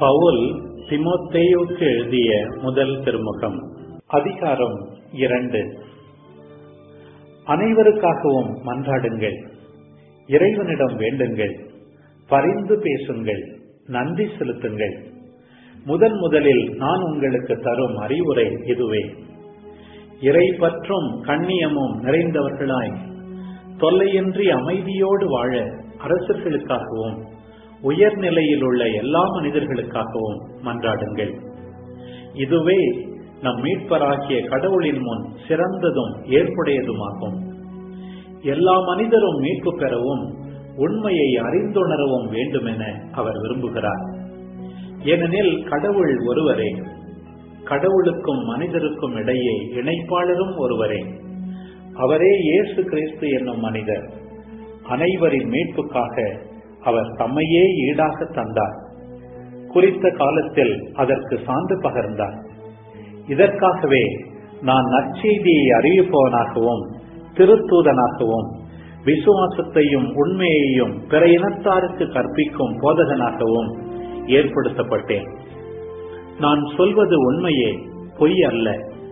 பவுல் திமோத்தேயுக்கு எழுதிய முதல் திருமுகம் அதிகாரம் இரண்டு அனைவருக்காகவும் மன்றாடுங்கள் இறைவனிடம் வேண்டுங்கள் பரிந்து பேசுங்கள் நன்றி செலுத்துங்கள் முதன் முதலில் நான் உங்களுக்கு தரும் அறிவுரை இதுவே இறை பற்றும் கண்ணியமும் நிறைந்தவர்களாய் தொல்லையின்றி அமைதியோடு வாழ அரசர்களுக்காகவும் உயர்நிலையில் உள்ள எல்லா மனிதர்களுக்காகவும் மன்றாடுங்கள் இதுவே நம் மீட்பராகிய கடவுளின் முன் சிறந்ததும் ஏற்புடையதுமாகும் எல்லா மனிதரும் மீட்பு பெறவும் உண்மையை அறிந்துணரவும் வேண்டுமென அவர் விரும்புகிறார் ஏனெனில் கடவுள் ஒருவரே கடவுளுக்கும் மனிதருக்கும் இடையே இணைப்பாளரும் ஒருவரே அவரே இயேசு கிறிஸ்து என்னும் மனிதர் அனைவரின் மீட்புக்காக அவர் தம்மையே ஈடாக தந்தார் குறித்த காலத்தில் அதற்கு சான்று பகர்ந்தார் இதற்காகவே நான் நற்செய்தியை அறிவிப்பவனாகவும் திருத்தூதனாகவும் விசுவாசத்தையும் உண்மையையும் பிற இனத்தாருக்கு கற்பிக்கும் போதகனாகவும் ஏற்படுத்தப்பட்டேன் நான் சொல்வது உண்மையே பொய் அல்ல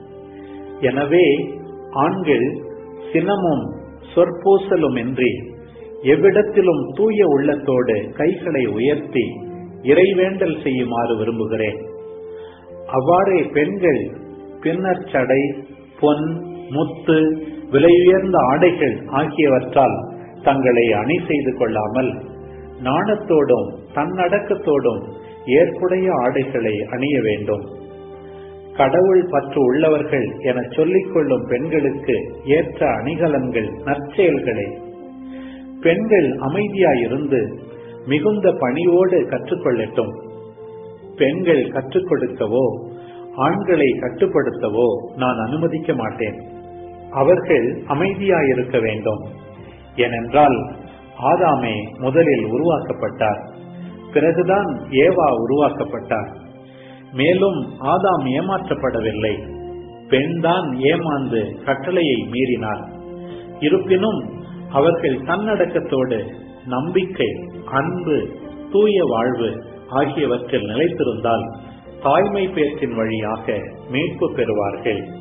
எனவே ஆண்கள் சினமும் சொற்பூசலுமின்றி எவ்விடத்திலும் தூய உள்ளத்தோடு கைகளை உயர்த்தி இறைவேண்டல் செய்யுமாறு விரும்புகிறேன் அவ்வாறே பெண்கள் பின்னர் சடை பொன் முத்து விலையுயர்ந்த ஆடைகள் ஆகியவற்றால் தங்களை அணி செய்து கொள்ளாமல் நாணத்தோடும் தன்னடக்கத்தோடும் ஏற்புடைய ஆடைகளை அணிய வேண்டும் கடவுள் பற்று உள்ளவர்கள் என சொல்லிக் கொள்ளும் பெண்களுக்கு ஏற்ற அணிகலன்கள் நற்செயல்களே பெண்கள் அமைதியாயிருந்து மிகுந்த பணியோடு கற்றுக்கொள்ளட்டும் பெண்கள் கற்றுக் கொடுக்கவோ ஆண்களை கட்டுப்படுத்தவோ நான் அனுமதிக்க மாட்டேன் அவர்கள் அமைதியாயிருக்க வேண்டும் ஏனென்றால் ஆதாமே முதலில் உருவாக்கப்பட்டார் பிறகுதான் ஏவா உருவாக்கப்பட்டார் மேலும் ஆதாம் ஏமாற்றப்படவில்லை பெண்தான் ஏமாந்து கட்டளையை மீறினார் இருப்பினும் அவர்கள் தன்னடக்கத்தோடு நம்பிக்கை அன்பு தூய வாழ்வு ஆகியவற்றில் நிலைத்திருந்தால் தாய்மை பேச்சின் வழியாக மீட்பு பெறுவார்கள்